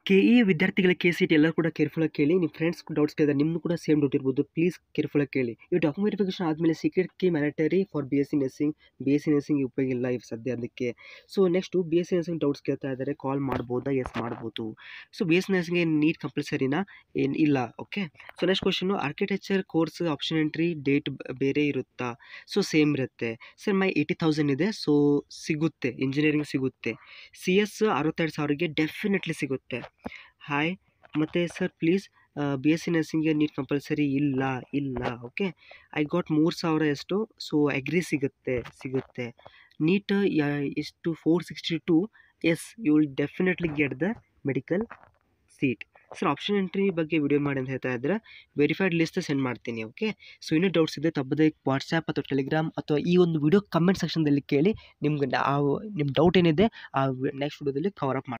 K E ವಿದ್ಯಾರ್ಥಿಗಳ K C T ಎಲ್ಲರೂ ಕೂಡ ಕೇರ್ಫುಲ್ಲಾಗಿ ಕೇಳಿ ನಿಮ್ಮ ಫ್ರೆಂಡ್ಸ್ ಡೌಟ್ಸ್ ಕೇಳಿದ್ರೆ ನಿಮ್ಮದು ಕೂಡ ಸೇಮ್ ಡೌಟ್ ಇರ್ಬೋದು ಪ್ಲೀಸ್ ಕೇರ್ಫುಲ್ಲಾಗಿ ಕೇಳಿ ಈ ಡಾಕ್ಯುಮೆಂಟ್ ವೆರಿಫಿಕೇಷನ್ ಆದಮೇಲೆ secret key mandatory for B S C nursing B S C nursing ಉಪಯೋಗ ಇಲ್ಲ ಈಗ ಸದ್ಯ ಅದಕ್ಕೆ so next B S C nursing doubts ಕೇಳ್ತಾ ಇದ್ದಾರೆ ಕಾಲ್ ಮಾಡ್ಬೋದಾ ಎಸ್ ಮಾಡ್ಬೋದು so B S C nursing ಏನು ನೀಟ್ ಕಂಪಲ್ಸರಿನಾ ಏನು ಇಲ್ಲ okay so next question architecture course option entry date ಬೇರೆ ಇರುತ್ತಾ ಸೊ ಸೇಮ್ ಇರುತ್ತೆ ಸರ್ ಮೈ ಏಯ್ಟಿ ತೌಸಂಡ್ ಇದೆ ಸೊ ಸಿಗುತ್ತೆ ಇಂಜಿನಿಯರಿಂಗ್ ಸಿಗುತ್ತೆ ಸಿ ಎಸ್ ಅರವತ್ತೆರಡು ಸಾವಿರಕ್ಕೆ ಡೆಫಿನೆಟ್ಲಿ ಸಿಗುತ್ತೆ ಹಾಯ್ ಮತ್ತು sir please B S C ನರ್ಸಿಂಗ್ಗೆ ನೀಟ್ ಕಂಪಲ್ಸರಿ ಇಲ್ಲ ಇಲ್ಲ ಓಕೆ ಐ ಗಾಟ್ ಮೂರು ಸಾವಿರ ಎಷ್ಟು ಸೊ ಅಗ್ರಿ ಸಿಗುತ್ತೆ ಸಿಗುತ್ತೆ ನೀಟ್ ಎಷ್ಟು four sixty two yes you will definitely get the medical seat sir option entry ಬಗ್ಗೆ ವಿಡಿಯೋ ಮಾಡಿ ಅಂತ ಹೇಳ್ತಾ ಇದ್ರೆ ವೆರಿಫೈಡ್ ಲಿಸ್ಟ್ ಸೆಂಡ್ ಮಾಡ್ತೀನಿ ಓಕೆ ಸೊ ಇನ್ನೂ ಡೌಟ್ಸ್ ಇದೆ ತಪ್ಪದೆ ವಾಟ್ಸ್ಯಾಪ್ ಅಥವಾ ಟೆಲಿಗ್ರಾಮ್ ಅಥವಾ ಈ ಒಂದು ವಿಡಿಯೋ ಕಮೆಂಟ್ ಸೆಕ್ಷನ್ದಲ್ಲಿ ಕೇಳಿ ನಿಮ್ಗೆ ನಾವು ನಿಮ್ಮ ಡೌಟ್ ಏನಿದೆ ಆ ನೆಕ್ಸ್ಟ್ ವಿಡಿಯೋದಲ್ಲಿ ಕವರ್ ಅಪ್ ಮಾಡಿ